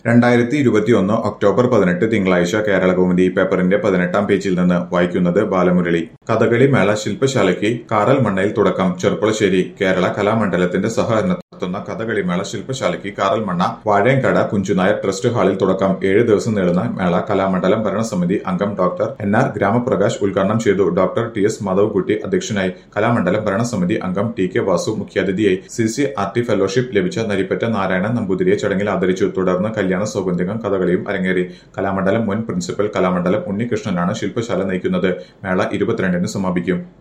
രണ്ടായിരത്തി ഇരുപത്തിയൊന്ന് ഒക്ടോബർ പതിനെട്ട് തിങ്കളാഴ്ച കേരളകൗമുദി പേപ്പറിന്റെ പതിനെട്ടാം പേജിൽ നിന്ന് വായിക്കുന്നത് ബാലമുരളി കഥകളി മേള ശില്പശാലയ്ക്ക് കാറൽ മണ്ണയിൽ തുടക്കം ചെർപ്പുളശ്ശേരി കേരള കലാമണ്ഡലത്തിന്റെ സഹകരണത്തിൽ നടത്തുന്ന കഥകളി മേള ശില്പശാലയ്ക്ക് കാറൽ മണ്ണ വാഴയങ്കാട് കുഞ്ചുനായർ ട്രസ്റ്റ് ഹാളിൽ തുടക്കം ഏഴ് ദിവസം നീളുന്ന മേള കലാമണ്ഡലം ഭരണസമിതി അംഗം ഡോക്ടർ എൻ ആർ ഗ്രാമപ്രകാശ് ഉദ്ഘാടനം ചെയ്തു ഡോക്ടർ ടി എസ് മാധവക്കുട്ടി അധ്യക്ഷനായി കലാമണ്ഡലം ഭരണസമിതി അംഗം ടി കെ വാസു മുഖ്യാതിഥിയായി C C R T fellowship ലഭിച്ച നരിപ്പറ്റ നാരായണൻ നമ്പൂതിരിയെ ചടങ്ങിൽ ആദരിച്ചു തുടർന്ന് കല്യാണ സൗഗന്ധികം കഥകളിയും അരങ്ങേറി കലാമണ്ഡലം മുൻ പ്രിൻസിപ്പൽ കലാമണ്ഡലം ഉണ്ണികൃഷ്ണനാണ് ശില്പശാല നയിക്കുന്നത് മേള ഇരുപത്തിരണ്ടിന് സമാപിക്കും